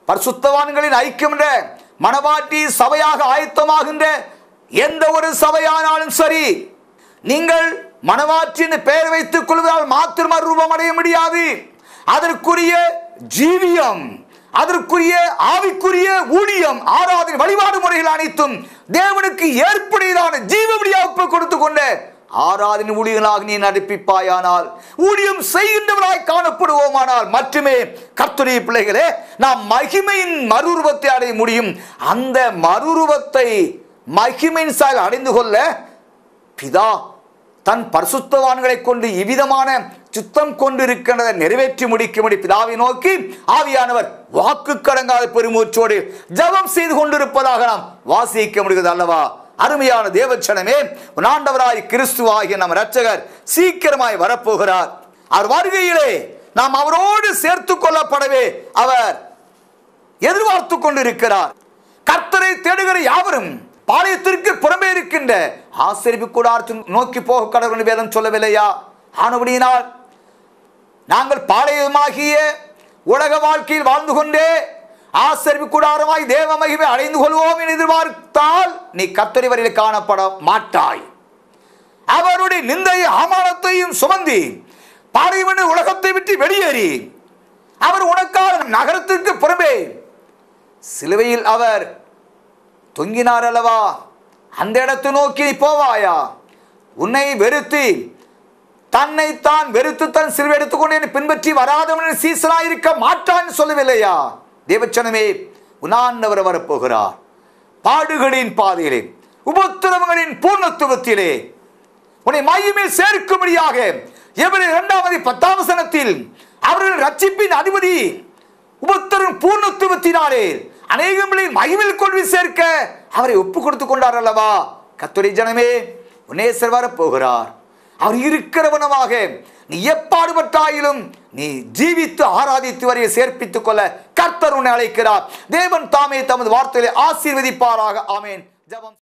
பரிசுத்தவான்களின் ஐக்கியம் என்ற மனவாட்டி சபையாக ஆயத்தமாகின்ற எந்த ஒரு சபையானாலும் சரி நீங்கள் மனவாற்றின் பெயர் வைத்துக் கொள்வதால் மாத்திரம் ரூபம் அடைய முடியாது அதற்குரிய ஜீவியம் அதற்குரிய ஆவிக்குரிய ஊழியம் ஆராதனை வழிபாடு முறைகள் அனைத்தும் தேவனுக்கு ஏற்புடையதான ஜீவபடியாக ஒப்புக் கொடுத்து கொண்ட ஆராதனை ஊழியர்களாக நீ நடப்பிப்பாயானால் ஊழியம் செய்கின்றவராய் காணப்படுவோமானால் மட்டுமே கர்த்தருடைய பிள்ளைகளே நாம் மகிமையின் மறுரூபத்தை அடைய முடியும் அந்த மறுரூபத்தை மகிமையின் சாயல் அடைந்து கொள்ள பிதா தன் பரிசுத்தவான்களை கொண்டு இவ்விதமான சுத்தம் கொண்டு இருக்கின்றதை நிறைவேற்றி முடிக்கும்படி பிதாவை நோக்கி ஆவியானவர் வாக்கு கடங்காத பெருமூச்சோடு ஜெபம் செய்து கொண்டிருப்பதாக நாம் வாசிக்க முடிகிறது அல்லவா அருமையான தேவச்சனமே ஆண்டவராய் கிறிஸ்துவாகிய நம் இரட்சகர் சீக்கிரமாய் வரப்போகிறார் அவர் வருகையிலே நாம் அவரோடு சேர்த்து கொள்ளப்படவே அவர் எதிர்பார்த்து கொண்டிருக்கிறார் கர்த்தரை தேடுகிற யாவரும் பாளையத்திற்கு புறம்பே இருக்கின்ற ஆசிரியப்பு கூடாரத்தை நோக்கி போக கடவுள் வேதம் சொல்லவில்லையா ஆனபடியினால் நாங்கள் பாளையமாகிய உலக வாழ்க்கையில் வாழ்ந்து கொண்டே ஆசிரியப்பு கூடாரமாய் தேவ மகிமை அடைந்து கொள்வோம் என எதிர்பார்த்தால் நீ கத்தரி வரையில் காணப்பட மாட்டாய் அவருடைய நிந்தைய அவமானத்தையும் சுமந்தி பாளையமன்ற உலகத்தை விட்டு வெளியேறி அவர் உனக்காக நகரத்திற்கு புறம்பே சிலுவையில் அவர் தொங்கினார் அல்லவா அந்த இடத்தை நோக்கி நீ போவாயா உன்னை வெறுத்து தன்னை தான் வெறுத்து தன் சிலுவை எடுத்துக்கொண்டு என்னை பின்பற்றி வராதவன் சீசனாய் இருக்க மாட்டான்னு சொல்லவில்லையா தேவச்சனமே உன்னாண்டவர் வரப்போகிறார் பாடுகளின் பாதையிலே உபத்திரவங்களின் பூர்ணத்துவத்திலே உன்னை மையமே சேர்க்கும்படியாக எவரி இரண்டாவது பத்தாம் வசனத்தில் அவர்கள் ரட்சிப்பின் அதிபதி உபத்தரும் பூர்ணத்துவத்தினாலே அநேகங்களின் மகிமில் கொண்டு சேர்க்க அவரை ஒப்பு கொடுத்து கொண்டார் அல்லவா கத்துரை ஜனமே உன்னேசர் வரப் போகிறார் அவர் இருக்கிறவனமாக நீ எப்பாடுபட்டாயிலும் நீ ஜீவித்து ஆராதித்து வரையை சேர்ப்பித்துக் கொள்ள கர்த்தர் உன்னை அழைக்கிறார் தேவன் தாமே தமது வார்த்தையிலே ஆசீர்வதிப்பாராக ஆமேன் ஜெபம்